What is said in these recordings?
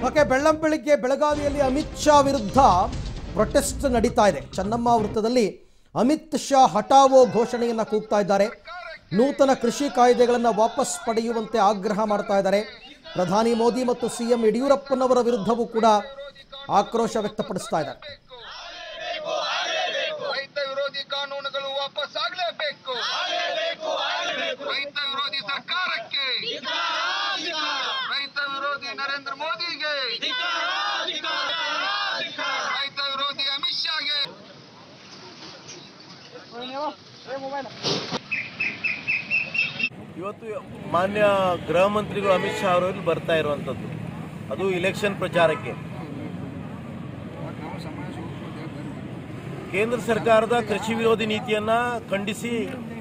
okay ಬೆಳ್ಳಂಬೆಳಿಗ್ಗೆ ಬೆಳಗಾವಿಯಲ್ಲಿ ಅಮಿತ್ ಶಾ ವಿರುದ್ಧ protest ನಡೀತಾ ಇದೆ ಚೆನ್ನಮ್ಮ ವೃತ್ತದಲ್ಲಿ ಅಮಿತ್ ಶಾ ಹಟಾವೋ ಘೋಷಣೆಯನ್ನ ಕೂಗ್ತಾ ಇದ್ದಾರೆ ನೂತನ ಕೃಷಿ ಕಾಯ್ದೆಗಳನ್ನು ವಾಪಸ್ ಪಡೆಯುವಂತೆ ಆಗ್ರಹ ಮಾಡ್ತಾ ಇದ್ದಾರೆ ಪ್ರಧಾನಿ ಮೋದಿ ಮತ್ತು ಸಿಎಂ ಯಡಿಯೂರಪ್ಪನವರ ವಿರುದ್ಧವೂ ಕೂಡ ಆಕ್ರೋಶ ವ್ಯಕ್ತಪಡಿಸ್ತಾ ಇದ್ದಾರೆ ರೈತ ವಿರೋಧಿ ಕಾನೂನುಗಳು ವಾಪಸ್ ಆಗಲೇಬೇಕು ರೈತ ವಿರೋಧಿ ಸರ್ಕಾರಕ್ಕೆ ರೈತ ವಿರೋಧಿ ನರೇಂದ್ರ ಮೋದಿಗೆ ರೈತ ವಿರೋಧಿ ಅಮಿತ್ ಶಾಗೆ ಇವತ್ತು ಮಾನ್ಯ ಗೃಹ ಮಂತ್ರಿಗಳು ಅಮಿತ್ ಶಾ ಅವರು ಇಲ್ಲಿ ಬರ್ತಾ ಇರುವಂಥದ್ದು ಅದು ಇಲೆಕ್ಷನ್ ಪ್ರಚಾರಕ್ಕೆ ಕೇಂದ್ರ ಸರ್ಕಾರದ ಕೃಷಿ ವಿರೋಧಿ ನೀತಿಯನ್ನ ಖಂಡಿಸಿ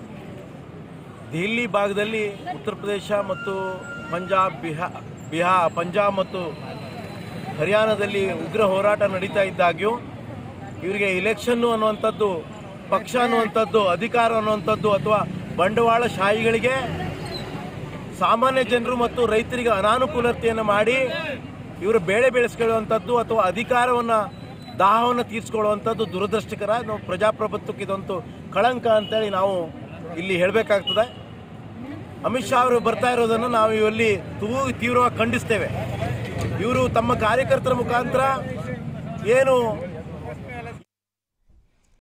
ದೆಹಲಿ ಭಾಗದಲ್ಲಿ ಉತ್ತರ ಪ್ರದೇಶ ಮತ್ತು ಪಂಜಾಬ್ ಬಿಹಾ ಬಿಹಾ ಪಂಜಾಬ್ ಮತ್ತು ಹರಿಯಾಣದಲ್ಲಿ ಉಗ್ರ ಹೋರಾಟ ನಡೀತಾ ಇದ್ದಾಗ್ಯೂ ಇವರಿಗೆ ಇಲೆಕ್ಷನ್ನು ಅನ್ನುವಂಥದ್ದು ಪಕ್ಷ ಅನ್ನುವಂಥದ್ದು ಅಧಿಕಾರ ಅನ್ನುವಂಥದ್ದು ಅಥವಾ ಬಂಡವಾಳ ಶಾಹಿಗಳಿಗೆ ಸಾಮಾನ್ಯ ಜನರು ಮತ್ತು ರೈತರಿಗೆ ಅನಾನುಕೂಲತೆಯನ್ನು ಮಾಡಿ ಇವರು ಬೇಳೆ ಬೆಳೆಸ್ಕೊಳ್ಳುವಂಥದ್ದು ಅಥವಾ ಅಧಿಕಾರವನ್ನು ದಾಹವನ್ನು ತೀರಿಸ್ಕೊಳ್ಳುವಂಥದ್ದು ದುರದೃಷ್ಟಕರ ನಾವು ಪ್ರಜಾಪ್ರಭುತ್ವಕ್ಕೆ ಇದೊಂದು ಕಳಂಕ ಅಂತೇಳಿ ನಾವು ಇಲ್ಲಿ ಹೇಳಬೇಕಾಗ್ತದೆ ಅಮಿತ್ ಶಾ ಅವರು ಬರ್ತಾ ಇರೋದನ್ನು ನಾವು ಇಲ್ಲಿ ತೀವ್ ತೀವ್ರವಾಗಿ ಖಂಡಿಸ್ತೇವೆ ಇವರು ತಮ್ಮ ಕಾರ್ಯಕರ್ತರ ಮುಖಾಂತರ ಏನು